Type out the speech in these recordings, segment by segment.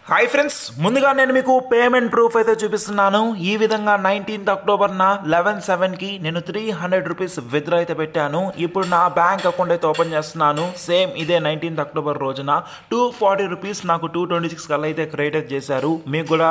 hi friends ముందుగా నేను మీకు పేమెంట్ ప్రూఫ్ అయితే చూపిస్తున్నాను ఈ విధంగా నైన్టీన్త్ అక్టోబర్న లెవెన్ సెవెన్కి నేను త్రీ హండ్రెడ్ రూపీస్ విత్డ్రా అయితే పెట్టాను ఇప్పుడు నా బ్యాంక్ అకౌంట్ అయితే ఓపెన్ చేస్తున్నాను సేమ్ ఇదే నైన్టీన్త్ అక్టోబర్ రోజున టూ ఫార్టీ రూపీస్ నాకు టూ ట్వంటీ సిక్స్ కల్లా అయితే క్రెడిట్ అయితే చేశారు మీకు కూడా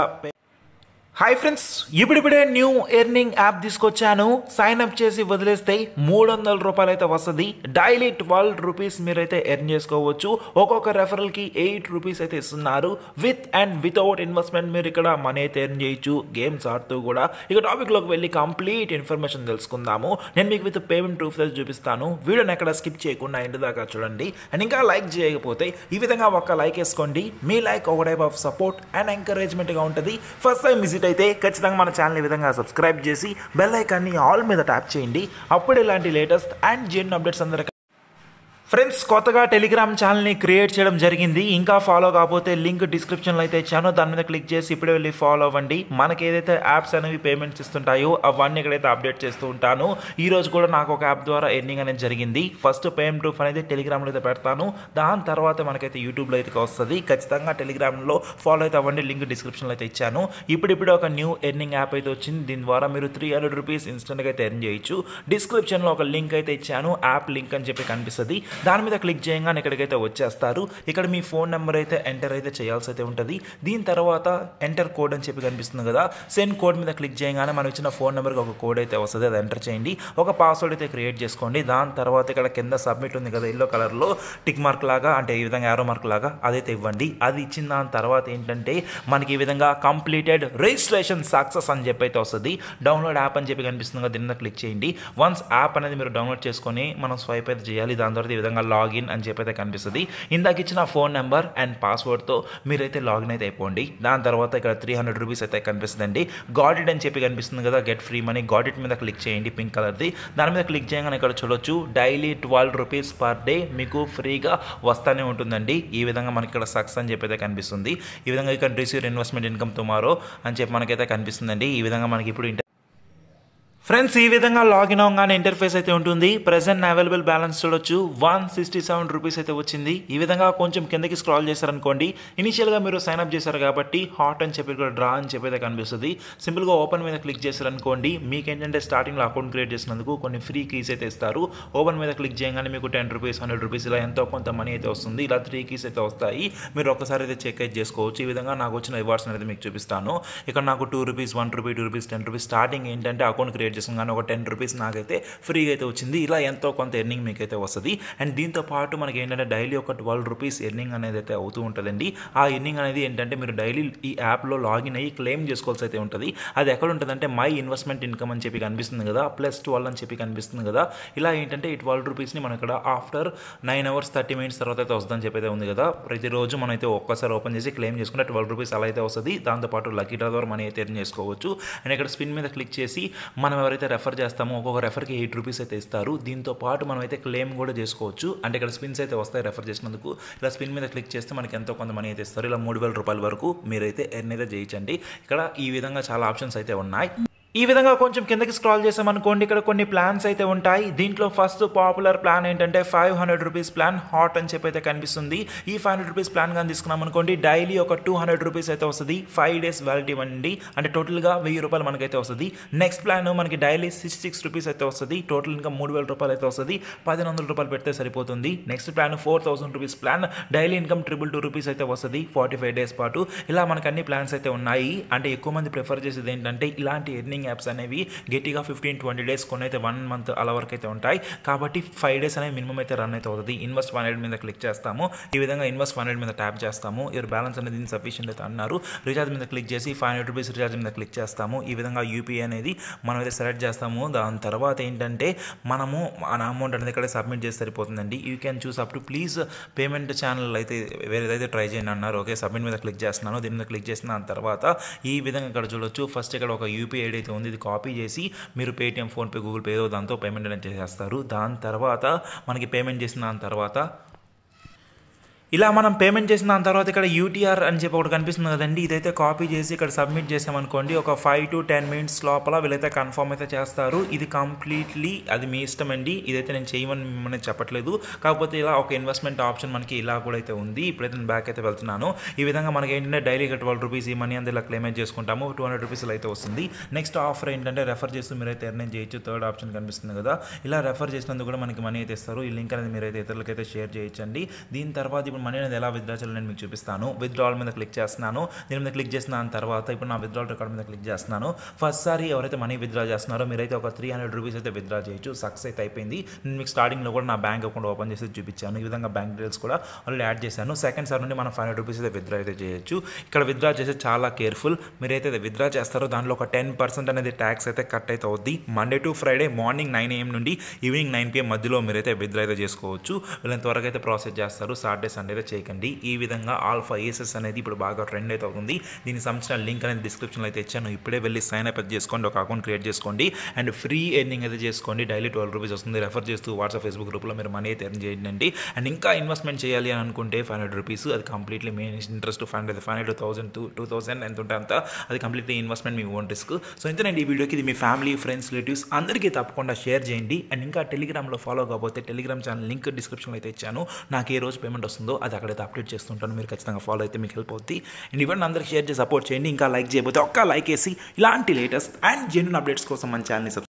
హాయ్ ఫ్రెండ్స్ ఇప్పుడిప్పుడే న్యూ ఎర్నింగ్ యాప్ తీసుకొచ్చాను సైన్ అప్ చేసి వదిలేస్తే మూడు వందల రూపాయలు అయితే వస్తుంది డైలీ ట్వెల్వ్ రూపీస్ మీరైతే ఎర్న్ చేసుకోవచ్చు ఒక్కొక్క రెఫరల్కి ఎయిట్ రూపీస్ అయితే ఇస్తున్నారు విత్ అండ్ వితౌట్ ఇన్వెస్ట్మెంట్ మీరు ఇక్కడ మనీ అయితే ఎర్న్ చేయొచ్చు గేమ్స్ ఆడుతూ కూడా ఇక టాపిక్లోకి వెళ్ళి కంప్లీట్ ఇన్ఫర్మేషన్ తెలుసుకుందాము నేను మీకు విత్ పేమెంట్ ప్రూఫ్ అయితే చూపిస్తాను వీడియోని ఎక్కడ స్కిప్ చేయకుండా ఇంటి దాకా చూడండి అండ్ ఇంకా లైక్ చేయకపోతే ఈ విధంగా ఒక్క లైక్ వేసుకోండి మీ లైక్ ఒక టైప్ ఆఫ్ సపోర్ట్ అండ్ ఎంకరేజ్మెంట్గా ఉంటుంది ఫస్ట్ టైం విజిట్ అయితే ఖచ్చితంగా మన ఛానల్ ఈ విధంగా సబ్స్క్రైబ్ చేసి బెల్ ఐకాన్ని ఆల్ మీద ట్యాప్ చేయండి అప్పుడు ఇలాంటి లేటెస్ట్ అండ్ జెన్ అప్డేట్స్ అందరికీ ఫ్రెండ్స్ కొత్తగా టెలిగ్రామ్ ఛానల్ని క్రియేట్ చేయడం జరిగింది ఇంకా ఫాలో కాకపోతే లింక్ డిస్క్రిప్షన్లో అయితే ఇచ్చాను దాని మీద క్లిక్ చేసి ఇప్పుడే వెళ్ళి ఫాలో అవ్వండి మనకి ఏదైతే యాప్స్ అనేవి పేమెంట్స్ ఇస్తుంటాయో అవన్నీ ఇక్కడైతే అప్డేట్ చేస్తూ ఉంటాను ఈ రోజు కూడా నాకు ఒక యాప్ ద్వారా ఎర్నింగ్ అనేది జరిగింది ఫస్ట్ పేమెంట్ ప్రూఫ్ అనేది టెలిగ్రామ్లో అయితే పెడతాను దాని తర్వాత మనకైతే యూట్యూబ్లో అయితే వస్తుంది ఖచ్చితంగా టెలిగ్రామ్లో ఫాలో అయితే అవ్వండి లింక్ డిస్క్రిప్షన్లో అయితే ఇచ్చాను ఇప్పుడిప్పుడు ఒక న్యూ ఎర్నింగ్ యాప్ అయితే వచ్చింది దీని ద్వారా మీరు త్రీ హండ్రెడ్ రూపీస్ ఇన్స్టెంట్గా అయితే ఎర్న్ చేయొచ్చు డిస్క్రిప్షన్లో ఒక లింక్ అయితే ఇచ్చాను యాప్ లింక్ అని చెప్పి కనిపిస్తుంది దాని మీద క్లిక్ చేయగానే ఇక్కడికైతే వచ్చేస్తారు ఇక్కడ మీ ఫోన్ నెంబర్ అయితే ఎంటర్ అయితే చేయాల్సి అయితే ఉంటుంది దీని తర్వాత ఎంటర్ కోడ్ అని చెప్పి కనిపిస్తుంది కదా సెండ్ కోడ్ మీద క్లిక్ చేయగానే మనం ఇచ్చిన ఫోన్ నెంబర్కి ఒక కోడ్ అయితే వస్తుంది అది ఎంటర్ చేయండి ఒక పాస్వర్డ్ అయితే క్రియేట్ చేసుకోండి దాని తర్వాత ఇక్కడ కింద సబ్మిట్ ఉంది కదా ఎల్లో కలర్లో టిక్ మార్క్ లాగా అంటే ఈ విధంగా యారో మార్క్ లాగా అదైతే ఇవ్వండి అది ఇచ్చిన దాని తర్వాత ఏంటంటే మనకి ఈ విధంగా కంప్లీటెడ్ రిజిస్ట్రేషన్ సక్సెస్ అని చెప్పి అయితే వస్తుంది డౌన్లోడ్ యాప్ అని చెప్పి కనిపిస్తుంది కదా దీని మీద క్లిక్ చేయండి వన్స్ యాప్ అనేది మీరు డౌన్లోడ్ చేసుకొని మనం స్వైప్ అయితే చేయాలి దాని తర్వాత ఈ విధంగా లాగిన్ అని చెప్పి అయితే కనిపిస్తుంది ఇందాక ఇచ్చిన ఫోన్ నెంబర్ అండ్ పాస్వర్డ్తో మీరైతే లాగిన్ అయితే అయిపోండి దాని తర్వాత ఇక్కడ త్రీ హండ్రెడ్ రూపీస్ అయితే కనిపిస్తుందండి గాడ్ ఇట్ అని చెప్పి కనిపిస్తుంది కదా get free money got it మీద క్లిక్ చేయండి పింక్ కలర్ది దాని మీద క్లిక్ చేయగానే ఇక్కడ చూడొచ్చు daily twelve rupees per day మీకు ఫ్రీగా వస్తూనే ఉంటుందండి ఈ విధంగా మనకి ఇక్కడ సక్సెస్ అని చెప్పి అయితే కనిపిస్తుంది ఈ విధంగా ఇక్కడ రిసీవ్ ఇన్వెస్ట్మెంట్ ఇన్కమ్ టుమారో అని చెప్పి మనకైతే కనిపిస్తుందండి ఈ విధంగా మనకి ఇప్పుడు ఇంటర్ ఫ్రెండ్స్ ఈ విధంగా లాగిన్ అవగానే ఇంటర్ఫేస్ అయితే ఉంటుంది ప్రెసెంట్ అవైలబుల్ బ్యాలెన్స్ చూడొచ్చు వన్ సిక్స్టీ సెవెన్ రూపీస్ అయితే వచ్చింది ఈ విధంగా కొంచెం కిందకి స్క్రాల్ చేశారనుకోండి ఇనిషియల్గా మీరు సైన్ అప్ చేశారు కాబట్టి హాట్ అని చెప్పి ఇక్కడ డ్రా అని చెప్పి అయితే కనిపిస్తుంది సింపుల్గా ఓపెన్ మీద క్లిక్ చేశారనుకోండి మీకు ఏంటంటే స్టార్టింగ్లో అకౌంట్ క్రియేట్ చేసినందుకు కొన్ని ఫ్రీ కీస్ అయితే ఇస్తారు ఓపెన్ మీద క్లిక్ చేయగానే మీకు టెన్ రూపీస్ హండ్రెడ్ రూపీస్ ఇలా ఎంతో కొంత మనీ అయితే వస్తుంది ఇలా త్రీ కీస్ అయితే వస్తాయి మీరు ఒక్కసారి అయితే చెక్ అయితే చేసుకోవచ్చు ఈ విధంగా నాకు వచ్చిన రివార్డ్స్ అనేది మీకు చూపిస్తాను ఇక్కడ నాకు two rupees one rupee two rupees ten rupees starting ఏంటంటే అకౌంట్ క్రియేట్ చేసాం కానీ ఒక టెన్ రూపీస్ నాకైతే ఫ్రీగా అయితే వచ్చింది ఇలా ఎంతో కొంత ఎర్నింగ్ మీకు అయితే వస్తుంది అండ్ దీంతో పాటు మనకి ఏంటంటే డైలీ ఒక ట్వెల్వ్ రూపీస్ ఎర్నింగ్ అనేది అయితే అవుతూ ఉంటుందండి ఆ ఎర్నింగ్ అనేది ఏంటంటే మీరు డైలీ ఈ యాప్లో లాగిన్ అయ్యి క్లెయిమ్ చేసుకోవాల్సి అయితే ఉంటుంది అది ఎక్కడ ఉంటుందంటే మై ఇన్వెస్ట్మెంట్ ఇన్కమ్ అని చెప్పి కనిపిస్తుంది కదా ప్లస్ ట్వెల్వ్ అని చెప్పి కనిపిస్తుంది కదా ఇలా ఏంటంటే ఈ ట్వెల్వ్ రూపీస్ని మనం ఇక్కడ after nine hours thirty minutes తర్వాత అయితే వస్తుందని చెప్పి అయితే ఉంది కదా ప్రతిరోజు మనం అయితే ఒక్కసారి ఓపెన్ చేసి క్లెయిమ్ చేసుకుంటే ట్వెల్వ్ రూపీస్ అలా అయితే వస్తుంది దాంతోపాటు లక్కీ డ్రా ద్వారా మనీ అయితే ఎర్న్ చేసుకోవచ్చు అండ్ ఇక్కడ స్పిన్ మీద క్లిక్ చేసి మనం ఎవరైతే రెఫర్ చేస్తామో ఒక్కొక్క రెఫర్కి ఎయిట్ రూపీస్ అయితే ఇస్తారు దీంతో పాటు మనం అయితే క్లెయిమ్ కూడా చేసుకోవచ్చు అంటే ఇక్కడ స్పిన్స్ అయితే వస్తాయి రెఫర్ చేసినందుకు ఇలా స్పిన్ మీద క్లిక్ చేస్తే మనకి ఎంతో కొంత మనీ అయితే ఇస్తారు ఇలా మూడు వేల రూపాయల వరకు మీరైతే ఎర్న్ అయితే చేయించండి ఇక్కడ ఈ విధంగా చాలా ఆప్షన్స్ అయితే ఉన్నాయి ఈ విధంగా కొంచెం కిందకి స్క్రాల్ చేసామనుకోండి ఇక్కడ కొన్ని ప్లాన్స్ అయితే ఉంటాయి దీంట్లో ఫస్ట్ పాపులర్ ప్లాన్ ఏంటంటే five hundred rupees plan hot అని చెప్పి అయితే కనిపిస్తుంది ఈ ఫైవ్ హండ్రెడ్ రూపీస్ ప్లాన్ కానీ తీసుకున్నాం అనుకోండి డైలీ ఒక టూ హండ్రెడ్ రూపీస్ అయితే వస్తుంది ఫైవ్ డేస్ వ్యాలిటీ అండి అంటే టోటల్గా వెయ్యి రూపాయలు మనకైతే వస్తుంది నెక్స్ట్ ప్లాన్ మనకి డైలీ సిక్స్ సిక్స్ రూపీస్ అయితే వస్తుంది టోటల్ ఇంకా మూడు వేల రూపాయలు అయితే వస్తుంది పదిహేను వందల రూపాయలు పెడితే సరిపోతుంది next plan four thousand rupees plan daily income triple two rupees అయితే వస్తుంది ఫార్టీ ఫైవ్ డేస్ పాటు ఇలా మనకు అన్ని ప్లాన్స్ అయితే ఉన్నాయి అంటే ఎక్కువ మంది ప్రిఫర్ చేసేది ఏంటంటే ఇలాంటి ఎర్నింగ్ యాప్స్ అనేవి గట్టిగా ఫిఫ్టీన్ ట్వంటీ డేస్ కొన్ని అయితే వన్ మంత్ అలా వరకు అయితే ఉంటాయి కాబట్టి ఫైవ్ డేస్ అనేవి మినిమం అయితే రన్ అయితే అవుతుంది ఇన్వెస్ట్ వన్ హండ్రెడ్ మీద క్లిక్ చేస్తాము ఈ విధంగా ఇన్వెస్ట్ వన్ హండ్రెడ్ మీద ట్యాప్ చేస్తాము ఇయర్ బ్యాలెన్స్ అనేది సఫిషియెంట్ అయితే అన్నారు రీఛార్జ్ మీద క్లిక్ చేసి ఫైవ్ హండ్రెడ్ రూపీస్ రీఛార్జ్ మీద క్లిక్ చేస్తాము ఈ విధంగా యూపీఐ అనేది మనం అయితే సెలెక్ట్ చేస్తాము దాని తర్వాత ఏంటంటే మనము మన అమౌంట్ అనేది ఇక్కడ సబ్మిట్ చేసి సరిపోతుందండి you can choose up to please payment channel అయితే వేరేదైతే ట్రై చేయండి అన్నారు ఓకే సబ్మిట్ మీద క్లిక్ చేస్తున్నాను దీని మీద క్లిక్ చేసిన దాని తర్వాత ఈ విధంగా ఇక్కడ చూడొచ్చు ఫస్ట్ ఇక్కడ ఒక యూపీఐ ఐడి అయితే ఉంది ఇది కాపీ చేసి మీరు పేటిఎం ఫోన్పే గూగుల్ పే ఏదో దాంతో పేమెంట్ అనేది చేసేస్తారు దాని తర్వాత మనకి పేమెంట్ చేసిన దాని తర్వాత ఇలా మనం పేమెంట్ చేసిన దాని తర్వాత ఇక్కడ యూటీఆర్ అని చెప్పి ఒకటి కనిపిస్తుంది కదండి ఇదైతే కాపీ చేసి ఇక్కడ సబ్మిట్ చేసామనుకోండి ఒక ఫైవ్ టు టెన్ మినిట్స్ లోపల వీళ్ళైతే కన్ఫర్మ్ అయితే చేస్తారు ఇది కంప్లీట్లీ అది మీ ఇష్టం అండి ఇదైతే నేను చేయమని మిమ్మల్ని చెప్పట్లేదు కాకపోతే ఇలా ఒక ఇన్వెస్ట్మెంట్ ఆప్షన్ మనకి ఇలా కూడా అయితే ఉంది ఇప్పుడైతే నేను బ్యాక్ అయితే వెళ్తున్నాను ఈ విధంగా మనకి ఏంటంటే డైలీ ట్వెల్వ్ రూపీస్ ఈ మనీ అంతా ఇలా క్లెయిమ్ చేసుకుంటాము టూ హండ్రెడ్ రూపీస్ అయితే వస్తుంది నెక్స్ట్ ఆఫర్ ఏంటంటే రెఫర్ చేస్తూ మీరైతే ఎర్న్ చేయొచ్చు థర్డ్ ఆప్షన్ కనిపిస్తుంది కదా ఇలా రెఫర్ చేసినందుకు కూడా మనకి మనీ అయితే ఇస్తారు ఈ లింక్ అనేది మీరైతే ఇతరులకైతే షేర్ చేయొచ్చండి దీని తర్వాత ఇప్పుడు మనీ అనేది ఎలా విత్డ్రా చేయాలో నేను మీకు చూపిస్తాను విత్డ్రాల్ మీద క్లిక్ చేస్తున్నాను దీని మీద క్లిక్ చేసిన దాని తర్వాత ఇప్పుడు నా విత్డ్రాల్ రికార్డ్ మీద క్లిక్ చేస్తున్నాను ఫస్ట్ సారి ఎవరైతే మనీ విత్డ్రా చేస్తున్నారో మీరైతే ఒక త్రీ హండ్రెడ్ రూపీస్ అయితే విత్డ్రా చేయొచ్చు సక్సెస్ అయితే అయిపోయింది నేను మీకు స్టార్టింగ్లో కూడా నా బ్యాంక్ అకౌంట్ ఓపెన్ చేసి చూపించాను ఈ విధంగా బ్యాంక్ డీటెయిల్స్ కూడా ఆల్రెడీ యాడ్ చేశాను సెకండ్ సార్ నుండి మనం ఫైవ్ హండ్రెడ్ రూపీస్ అయితే విత్డ్రా అయితే చేయొచ్చు ఇక్కడ విత్డ్రా చేసే చాలా కేర్ఫుల్ మీరైతే విత్డ్రా చేస్తారో దాంట్లో ఒక టెన్ పర్సెంట్ అనేది ట్యాక్స్ అయితే కట్ అయితే అవుద్ది Monday to Friday morning nine AM నుండి ఈవినింగ్ నైన్ పిఎం మధ్యలో మీరైతే విత్డ్రా అయితే చేసుకోవచ్చు వీళ్ళని త్వరగా అయితే ప్రాసెస్ చేస్తారు సాటర్డే సండే అయితే చేయకండి ఈ విధంగా ఆల్ఫా ఏసెస్ అనేది ఇప్పుడు బాగా ట్రెండ్ అయితే అవుతుంది దీనికి సంబంధించిన లింక్ అనేది డిస్క్రిప్షన్లో అయితే ఇచ్చాను ఇప్పుడే వెళ్ళి సైన్ అప్ అయితే చేసుకోండి ఒక అకౌంట్ క్రియేట్ చేసుకోండి అండ్ ఫ్రీ ఎర్నింగ్ అయితే చేసుకోండి డైలీ ట్వెల్వ్ రూపీస్ వస్తుంది రెఫర్ చేస్తూ వాట్సాప్ ఫేస్బుక్ గ్రూప్లో మీరు మనీ అయితే ఎర్న్ చేయండి అండ్ ఇంకా ఇన్వెస్ట్మెంట్ చేయాలి అని అనుకుంటే ఫైవ్ హండ్రెడ్ రూపీస్ అది కంప్లీట్లీ మీ interest five hundred five hundred thousand two two thousand ఎంత ఉంటే అంత అది కంప్లీట్లీ ఇన్వెస్ట్మెంట్ మీ ఓన్ రిస్క్ సో ఇంతేనండి ఈ వీడియోకి ఇది మీ ఫ్యామిలీ ఫ్రెండ్స్ రిలేటివ్స్ అందరికీ తప్పకుండా షేర్ చేయండి అండ్ ఇంకా టెలిగ్రామ్లో ఫాలో కాకపోతే టెలిగ్రామ్ ఛానల్ లింక్ డిస్క్రిప్షన్లో అయితే ఇచ్చాను నాకు ఏ రోజు పేమెంట్ వస్తుందో అది అక్కడైతే అప్డేట్ చేస్తుంటాను మీరు ఖచ్చితంగా ఫాలో అయితే మీకు హెల్ప్ అవుతుంది అండ్ ఇవన్నీ అందరికి షేర్ చేసి సపోర్ట్ చేయండి ఇంకా లైక్ చేయబోతే ఒక్క లైక్ వేసి ఇలాంటి లేటెస్ట్ అండ్ జెన్యున్ అప్డేట్స్ కోసం మన ఛానల్ని